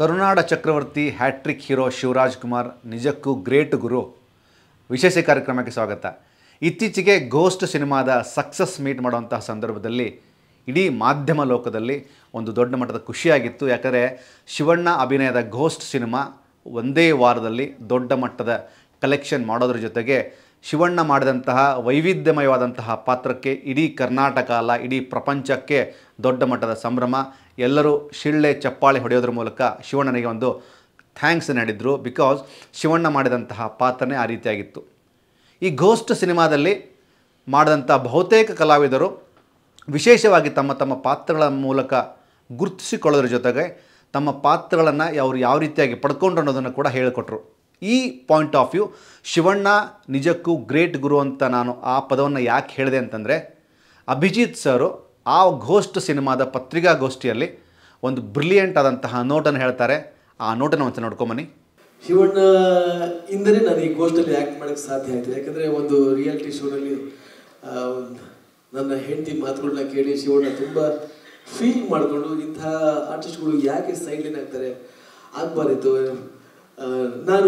ಕರುನಾಡ ಚಕ್ರವರ್ತಿ hattrick hero Shivaraj Kumar ನಿಜಕ್ಕೂ great ಗುರು ವಿಶೇಷ ಕಾರ್ಯಕ್ರಮಕ್ಕೆ ಸ್ವಾಗತ ಇತ್ತೀಚೆಗೆ ಗೋಸ್ಟ್ ಸಿನಿಮಾದ ಸಕ್ಸಸ್ ಮೀಟ್ ಮಾಡುವಂತಹ ಸಂದರ್ಭದಲ್ಲಿ ಇಡೀ ಮಾಧ್ಯಮ ಲೋಕದಲ್ಲಿ ಒಂದು ದೊಡ್ಡ ಮಟ್ಟದ ಖುಷಿಯಾಗಿತ್ತು ಯಾಕಂದರೆ ಶಿವಣ್ಣ ಅಭಿನಯದ ಗೋಸ್ಟ್ ಸಿನಿಮಾ ಒಂದೇ ವಾರದಲ್ಲಿ ದೊಡ್ಡ ಮಟ್ಟದ ಕಲೆಕ್ಷನ್ ಮಾಡೋದ್ರ ಜೊತೆಗೆ ಶಿವಣ್ಣ ಮಾಡಿದಂತಹ ವೈವಿಧ್ಯಮಯವಾದಂತಹ ಪಾತ್ರಕ್ಕೆ ಇಡೀ ಕರ್ನಾಟಕ ಅಲ್ಲ ಇಡೀ ಪ್ರಪಂಚಕ್ಕೆ ದೊಡ್ಡ ಮಟ್ಟದ ಸಂಭ್ರಮ ಎಲ್ಲರೂ ಶಿಳ್ಳೆ ಚಪ್ಪಾಳೆ ಹೊಡೆಯೋದ್ರ ಮೂಲಕ ಶಿವಣ್ಣನಿಗೆ ಒಂದು ಥ್ಯಾಂಕ್ಸ್ ನೀಡಿದರು ಬಿಕಾಸ್ ಶಿವಣ್ಣ ಮಾಡಿದಂತಹ ಪಾತ್ರನೇ ಆ ರೀತಿಯಾಗಿತ್ತು ಈ ಘೋಸ್ಟ್ ಸಿನಿಮಾದಲ್ಲಿ ಮಾಡಿದಂಥ ಬಹುತೇಕ ಕಲಾವಿದರು ವಿಶೇಷವಾಗಿ ತಮ್ಮ ತಮ್ಮ ಪಾತ್ರಗಳ ಮೂಲಕ ಗುರುತಿಸಿಕೊಳ್ಳೋದ್ರ ಜೊತೆಗೆ ತಮ್ಮ ಪಾತ್ರಗಳನ್ನು ಅವರು ಯಾವ ರೀತಿಯಾಗಿ ಪಡ್ಕೊಂಡ್ರು ಅನ್ನೋದನ್ನು ಕೂಡ ಹೇಳಿಕೊಟ್ರು ಈ ಪಾಯಿಂಟ್ ಆಫ್ ವ್ಯೂ ಶಿವಣ್ಣ ನಿಜಕ್ಕೂ ಗ್ರೇಟ್ ಗುರು ಅಂತ ನಾನು ಆ ಪದವನ್ನು ಯಾಕೆ ಹೇಳಿದೆ ಅಂತಂದರೆ ಅಭಿಜಿತ್ ಸರು ಆ ಘೋಸ್ಟ್ ಸಿನಿಮಾದ ಪತ್ರಿಕಾಗೋಷ್ಠಿಯಲ್ಲಿ ಒಂದು ಬ್ರಿಲಿಯಂಟ್ ಆದಂತಹ ನೋಟನ್ನು ಹೇಳ್ತಾರೆ ಆ ನೋಟನ್ನು ಒಂದ್ಸಲ ನೋಡ್ಕೊಂಬನ್ನಿ ಶಿವಣ್ಣ ಇಂದನೇ ನಾನು ಈ ಗೋಸ್ಟಲ್ಲಿ ಆ್ಯಕ್ಟ್ ಮಾಡೋಕ್ಕೆ ಸಾಧ್ಯ ಆಯಿತು ಯಾಕಂದರೆ ಒಂದು ರಿಯಾಲಿಟಿ ಶೋನಲ್ಲಿ ನನ್ನ ಹೆಂಡತಿ ಮಾತುಗಳನ್ನ ಕೇಳಿ ಶಿವಣ್ಣ ತುಂಬ ಫೀಲ್ ಮಾಡಿಕೊಂಡು ಇಂಥ ಆರ್ಟಿಸ್ಟ್ಗಳು ಯಾಕೆ ಸೈಡ್ಲೈನ್ ಆಗ್ತಾರೆ ಆಗಬಾರಿತ್ತು ನಾನು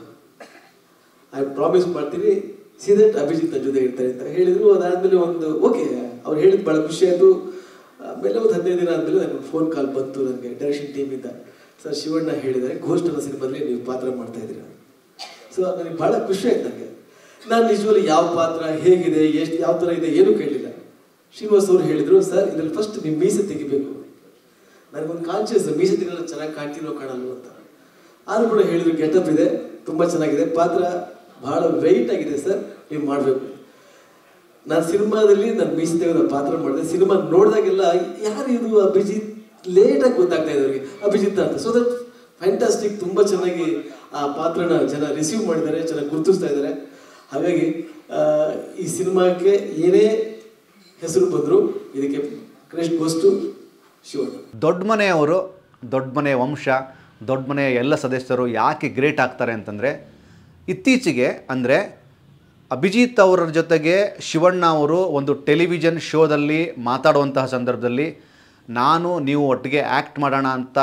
ಐ ಪ್ರಾಮಿಸ್ ಮಾಡ್ತೀನಿ ಸೀದಟ್ ಅಭಿಜಿತ್ ನನ್ನ ಜೊತೆ ಇರ್ತಾರೆ ಅಂತ ಹೇಳಿದ್ರು ಅದಾದಮೇಲೆ ಒಂದು ಓಕೆ ಅವ್ರು ಹೇಳಿದ್ದು ಭಾಳ ಖುಷಿ ಆಯಿತು ಆಮೇಲೆ ಒಂದು ಹದಿನೈದು ದಿನ ಆದಮೇಲೆ ನನಗೆ ಫೋನ್ ಕಾಲ್ ಬಂತು ನನಗೆ ಡೈರೆಕ್ಷನ್ ಟೀಮಿಂದ ಸರ್ ಶಿವಣ್ಣ ಹೇಳಿದ್ದಾರೆ ಘೋಸ್ಟ್ ಅನ್ನೋ ಸಿನಿಮಾದಲ್ಲಿ ನೀವು ಪಾತ್ರ ಮಾಡ್ತಾ ಇದ್ದೀರಾ ಸೊ ನನಗೆ ಭಾಳ ಖುಷಿ ಆಯ್ತು ನನಗೆ ನಾನು ನಿಜವಲ್ಲಿ ಯಾವ ಪಾತ್ರ ಹೇಗಿದೆ ಎಷ್ಟು ಯಾವ ಥರ ಇದೆ ಏನೂ ಕೇಳಲಿಲ್ಲ ಶ್ರೀನಿವಾಸ್ ಅವರು ಹೇಳಿದರು ಸರ್ ಇದರಲ್ಲಿ ಫಸ್ಟ್ ನೀವು ಮೀಸೆ ತೆಗಿಬೇಕು ನನಗೊಂದು ಕಾನ್ಶಿಯಸ್ ಮೀಸೆ ತೆಗೆದ್ರೆ ಚೆನ್ನಾಗಿ ಕಾಣ್ತೀನೋ ಕಾಣಲ್ವೋ ಅಂತ ಆದರೂ ಕೂಡ ಹೇಳಿದ್ರು ಗೆಟಪ್ ಇದೆ ತುಂಬ ಚೆನ್ನಾಗಿದೆ ಪಾತ್ರ ಬಹಳ ವೆಯ್ಟ್ ಆಗಿದೆ ಸರ್ ನೀವು ಮಾಡಬೇಕು ನಾನು ಸಿನಿಮಾದಲ್ಲಿ ನಾನು ಮೀಸೆ ತೆಗೆದ ಪಾತ್ರ ಮಾಡಿದೆ ಸಿನಿಮಾ ನೋಡಿದಾಗೆಲ್ಲ ಯಾರು ಇದು ಅಭಿಜಿತ್ ಲೇಟಾಗಿ ಗೊತ್ತಾಗ್ತಾ ಇದೆ ಅವ್ರಿಗೆ ಅಭಿಜಿತ್ ಅಂತ ಸೊ ದಟ್ ಫ್ಯಾಂಟಾಸ್ಟಿಕ್ ತುಂಬ ಚೆನ್ನಾಗಿ ಆ ಪಾತ್ರನ ಜನ ರಿಸೀವ್ ಮಾಡಿದ್ದಾರೆ ಚೆನ್ನಾಗಿ ಗುರುತಿಸ್ತಾ ಇದ್ದಾರೆ ಹಾಗಾಗಿ ಆ, ಈ ಸಿನಿಮಾಕ್ಕೆ ಏನೇ ಹೆಸರು ಬಂದರೂ ಇದಕ್ಕೆ ಕ್ರೆಸ್ಟ್ ಗೋಸ್ಟು ಶಿವಣ್ಣ ದೊಡ್ಡ ಮನೆಯವರು ದೊಡ್ಡ ಮನೆಯ ವಂಶ ದೊಡ್ಡ ಮನೆಯ ಎಲ್ಲ ಸದಸ್ಯರು ಯಾಕೆ ಗ್ರೇಟ್ ಆಗ್ತಾರೆ ಅಂತಂದರೆ ಇತ್ತೀಚೆಗೆ ಅಂದರೆ ಅಭಿಜಿತ್ ಅವರ ಜೊತೆಗೆ ಶಿವಣ್ಣ ಅವರು ಒಂದು ಟೆಲಿವಿಷನ್ ಶೋದಲ್ಲಿ ಮಾತಾಡುವಂತಹ ಸಂದರ್ಭದಲ್ಲಿ ನಾನು ನೀವು ಒಟ್ಟಿಗೆ ಆ್ಯಕ್ಟ್ ಮಾಡೋಣ ಅಂತ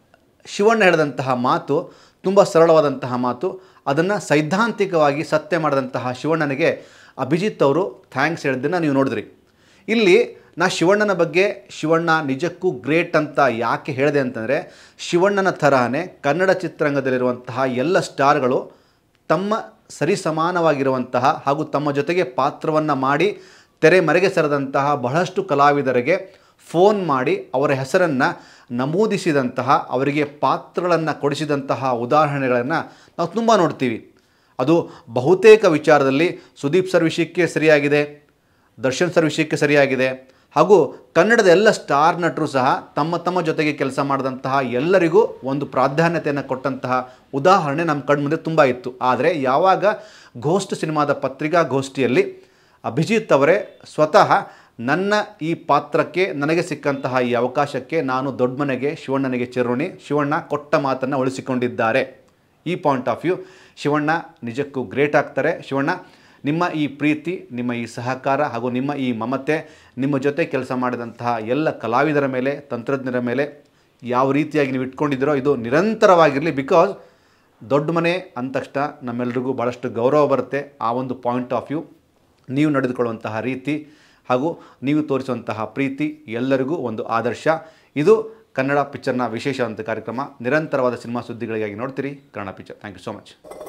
ಶಿವಣ್ಣ ಹೇಳಿದಂತಹ ಮಾತು ತುಂಬ ಸರಳವಾದಂತಹ ಮಾತು ಅದನ್ನು ಸೈದ್ಧಾಂತಿಕವಾಗಿ ಸತ್ಯ ಮಾಡಿದಂತಹ ಶಿವಣ್ಣನಿಗೆ ಅಭಿಜಿತ್ ಅವರು ಥ್ಯಾಂಕ್ಸ್ ಹೇಳಿದ್ದನ್ನು ನೀವು ನೋಡಿದ್ರಿ ಇಲ್ಲಿ ನಾ ಶಿವಣ್ಣನ ಬಗ್ಗೆ ಶಿವಣ್ಣ ನಿಜಕ್ಕೂ ಗ್ರೇಟ್ ಅಂತ ಯಾಕೆ ಹೇಳಿದೆ ಅಂತಂದರೆ ಶಿವಣ್ಣನ ತರಹನೇ ಕನ್ನಡ ಚಿತ್ರರಂಗದಲ್ಲಿರುವಂತಹ ಎಲ್ಲ ಸ್ಟಾರ್ಗಳು ತಮ್ಮ ಸರಿಸಮಾನವಾಗಿರುವಂತಹ ಹಾಗೂ ತಮ್ಮ ಜೊತೆಗೆ ಪಾತ್ರವನ್ನು ಮಾಡಿ ತೆರೆ ಮರೆಗೆ ಸರಿದಂತಹ ಬಹಳಷ್ಟು ಕಲಾವಿದರಿಗೆ ಫೋನ್ ಮಾಡಿ ಅವರ ಹೆಸರನ್ನು ನಮೂದಿಸಿದಂತಹ ಅವರಿಗೆ ಪಾತ್ರಗಳನ್ನು ಕೊಡಿಸಿದಂತಹ ಉದಾಹರಣೆಗಳನ್ನು ನಾವು ತುಂಬ ನೋಡ್ತೀವಿ ಅದು ಬಹುತೇಕ ವಿಚಾರದಲ್ಲಿ ಸುದೀಪ್ ಸರ್ ವಿಷಯಕ್ಕೆ ಸರಿಯಾಗಿದೆ ದರ್ಶನ್ ಸರ್ ವಿಷಯಕ್ಕೆ ಸರಿಯಾಗಿದೆ ಹಾಗೂ ಕನ್ನಡದ ಎಲ್ಲ ಸ್ಟಾರ್ ನಟರು ಸಹ ತಮ್ಮ ತಮ್ಮ ಜೊತೆಗೆ ಕೆಲಸ ಮಾಡಿದಂತಹ ಎಲ್ಲರಿಗೂ ಒಂದು ಪ್ರಾಧಾನ್ಯತೆಯನ್ನು ಕೊಟ್ಟಂತಹ ಉದಾಹರಣೆ ನಮ್ಮ ಕಣ್ಮುಂದೆ ತುಂಬ ಇತ್ತು ಆದರೆ ಯಾವಾಗ ಘೋಸ್ಟ್ ಸಿನಿಮಾದ ಪತ್ರಿಕಾಗೋಷ್ಠಿಯಲ್ಲಿ ಅಭಿಜಿತ್ ಅವರೇ ಸ್ವತಃ ನನ್ನ ಈ ಪಾತ್ರಕ್ಕೆ ನನಗೆ ಸಿಕ್ಕಂತಹ ಈ ಅವಕಾಶಕ್ಕೆ ನಾನು ದೊಡ್ಡ ಮನೆಗೆ ಶಿವಣ್ಣನಿಗೆ ಚಿರುಣಿ ಶಿವಣ್ಣ ಕೊಟ್ಟ ಮಾತನ್ನು ಉಳಿಸಿಕೊಂಡಿದ್ದಾರೆ ಈ ಪಾಯಿಂಟ್ ಆಫ್ ವ್ಯೂ ಶಿವಣ್ಣ ನಿಜಕ್ಕೂ ಗ್ರೇಟ್ ಆಗ್ತಾರೆ ಶಿವಣ್ಣ ನಿಮ್ಮ ಈ ಪ್ರೀತಿ ನಿಮ್ಮ ಈ ಸಹಕಾರ ಹಾಗೂ ನಿಮ್ಮ ಈ ಮಮತೆ ನಿಮ್ಮ ಜೊತೆ ಕೆಲಸ ಮಾಡಿದಂತಹ ಎಲ್ಲ ಕಲಾವಿದರ ಮೇಲೆ ತಂತ್ರಜ್ಞರ ಮೇಲೆ ಯಾವ ರೀತಿಯಾಗಿ ನೀವು ಇಟ್ಕೊಂಡಿದ್ದೀರೋ ಇದು ನಿರಂತರವಾಗಿರಲಿ ಬಿಕಾಸ್ ದೊಡ್ಡ ಮನೆ ಅಂದ ತಕ್ಷಣ ನಮ್ಮೆಲ್ರಿಗೂ ಭಾಳಷ್ಟು ಗೌರವ ಬರುತ್ತೆ ಆ ಒಂದು ಪಾಯಿಂಟ್ ಆಫ್ ವ್ಯೂ ನೀವು ನಡೆದುಕೊಳ್ಳುವಂತಹ ರೀತಿ ಹಾಗೂ ನೀವು ತೋರಿಸುವಂತಹ ಪ್ರೀತಿ ಎಲ್ಲರಿಗೂ ಒಂದು ಆದರ್ಶ ಇದು ಕನ್ನಡ ಪಿಕ್ಚರ್ನ ವಿಶೇಷ ಅಂತ ಕಾರ್ಯಕ್ರಮ ನಿರಂತರವಾದ ಸಿನಿಮಾ ಸುದ್ದಿಗಳಿಗಾಗಿ ನೋಡ್ತೀರಿ Kannada picture thank you so much